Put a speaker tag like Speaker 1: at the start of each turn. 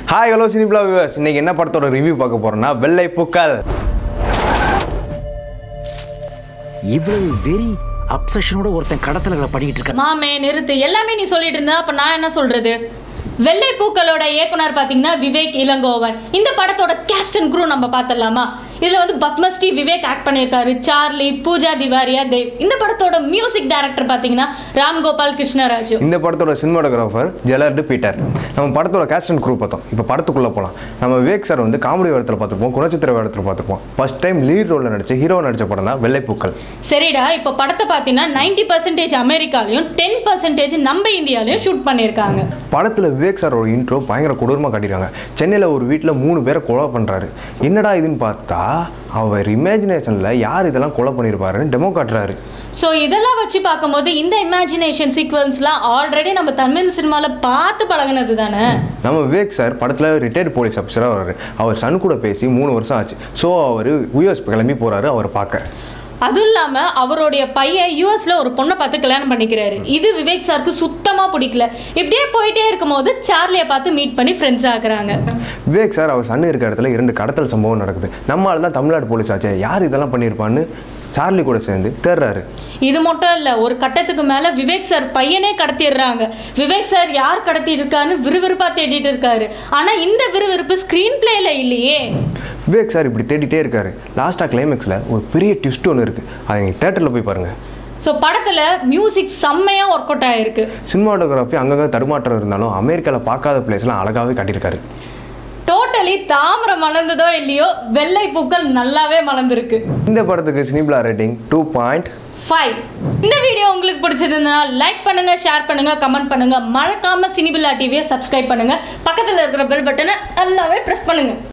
Speaker 1: hi hello சினிப்ளா viewers இன்னைக்கு என்ன படத்தோட ரிவ்யூ பார்க்க போறோம்னா வெள்ளை பூக்கள்
Speaker 2: இவ்வளவு வெறி அப்சஷனோட ஒருத்தன் கடத்தல்களை பண்ணிட்டு இருக்கான்
Speaker 3: மாமே நிறுத்து எல்லாமே நீ சொல்லிட்டு இருந்தா அப்ப நான் என்ன சொல்றது வெள்ளை பூக்களோட இயக்குனர் பாத்தீங்கன்னா விவேக் இளங்கோவன் இந்த படத்தோட கேஸ்ட் அண்ட் குரூ நம்ம பார்த்துடலாமா இதுல வந்து பத்மஸ்ரீ விவேக் ஆக்ட் பண்ணியிருக்காரு சார்லி பூஜா திவாரியா தேவ் இந்த படத்தோட மியூசிக் டைரக்டர் பாத்தீங்கன்னா ராம் கோபால் கிருஷ்ணராஜு
Speaker 1: இந்த படத்தோட சினிமாட்டோகிராஃபர் ஜெலர்டு பீட்டர் நம்ம படத்தோட கேஸ்ட் அண்ட் குரூ பார்த்தோம் இப்போ படத்துக்குள்ள போகலாம் நம்ம விவேக் சார் வந்து காமெடி வேடத்தில் பார்த்துருப்போம் குணச்சித்திர வேடத்தில் பார்த்துருப்போம் ஃபர்ஸ்ட் டைம் லீட் ரோலில் நடிச்ச ஹீரோ நடிச்ச படம் தான் வெள்ளை பூக்கள்
Speaker 3: சரிடா இப்போ படத்தை பார்த்தீங்கன்னா நைன்டி பர்சன்டேஜ் அமெரிக்காலையும் டென் பர்சன்டேஜ் நம்ம இந்தியாலையும் ஷூட் பண்ணியிருக்காங்க
Speaker 1: படத்தில் விவேக் சாரோட இன்ட்ரோ பயங்கர கொடூரமாக காட்டிடுறாங்க சென்னையில் ஒரு வீட்டில் மூணு பேரை கொலை பண்ணுறாரு என்னடா இதுன்னு பார்த்தா அவர் இமேஜினேஷனில் யார் இதெல்லாம் கொலை பண்ணியிருப்பாருன்னு டெமோ காட்டுறாரு
Speaker 3: ஸோ இதெல்லாம் வச்சு பார்க்கும்போது இந்த இமேஜினேஷன் சீக்வன்ஸ்லாம் ஆல்ரெடி நம்ம தமிழ் சினிமாவில் பார்த்து பழகுனது தானே
Speaker 1: நம்ம விவேக் சார் படத்தில் ரிட்டையர்ட் போலீஸ் ஆஃபீஸராக வர்றாரு அவர் சன் கூட பேசி மூணு வருஷம் ஆச்சு ஸோ அவர் யூஎஸ் கிளம்பி போகிறாரு அவரை பார்க்க
Speaker 3: அதுவும் இல்லாமல் அவருடைய பையன் யூஎஸ்ல ஒரு பொண்ணை பார்த்து கல்யாணம் பண்ணிக்கிறாரு இது விவேக் சாருக்கு சுத்தமாக பிடிக்கல இப்படியே போயிட்டே இருக்கும்போது சார்லியை பார்த்து மீட் பண்ணி ஃப்ரெண்ட்ஸ் ஆகுறாங்க
Speaker 1: விவேக் சார் அவர் சன் இருக்க இடத்துல இரண்டு கடத்தல் சம்பவம் நடக்குது நம்ம ஆள் தான் தமிழ்நாடு போலீஸ் ஆச்சே யார் இதெல்லாம் பண்ணியிருப்பான்னு சார்லி கூட சேர்ந்து தேடுறாரு
Speaker 3: இது மட்டும் இல்லை ஒரு கட்டத்துக்கு மேலே விவேக் சார் பையனே கடத்திடுறாங்க விவேக் சார் யார் கடத்தி இருக்கான்னு விறுவிறுப்பாக தேடிட்டு இருக்காரு ஆனால் இந்த விறுவிறுப்பு ஸ்க்ரீன் பிளேல இல்லையே
Speaker 1: விவேக் சார் இப்படி தேடிட்டே இருக்காரு லாஸ்ட்டாக கிளைமேக்ஸில் ஒரு பெரிய ட்விஸ்ட் ஒன்று இருக்குது அதை நீங்கள் தேட்டரில் போய் பாருங்கள்
Speaker 3: ஸோ படத்தில் மியூசிக் செம்மையாக ஒர்க் அவுட் ஆயிருக்கு
Speaker 1: சினிமாட்டோகிராஃபி அங்கங்கே தடுமாற்றம் இருந்தாலும் அமெரிக்காவில் பார்க்காத பிளேஸ்லாம் அழகாகவே காட்டியிருக்காரு
Speaker 3: டோட்டலி தாமிரம் மலர்ந்ததோ இல்லையோ வெள்ளை பூக்கள் நல்லாவே மலர்ந்துருக்கு
Speaker 1: இந்த படத்துக்கு சினிப்ளா ரேட்டிங் டூ பாயிண்ட்
Speaker 3: ஃபைவ் இந்த வீடியோ உங்களுக்கு பிடிச்சதுன்னா லைக் பண்ணுங்க ஷேர் பண்ணுங்க கமெண்ட் பண்ணுங்க மறக்காம சினிபில்லா டிவியை சப்ஸ்கிரைப் பண்ணுங்க பக்கத்தில் இருக்கிற பெல் பட்டனை நல்லாவே ப்ரெஸ் பண்ணுங்க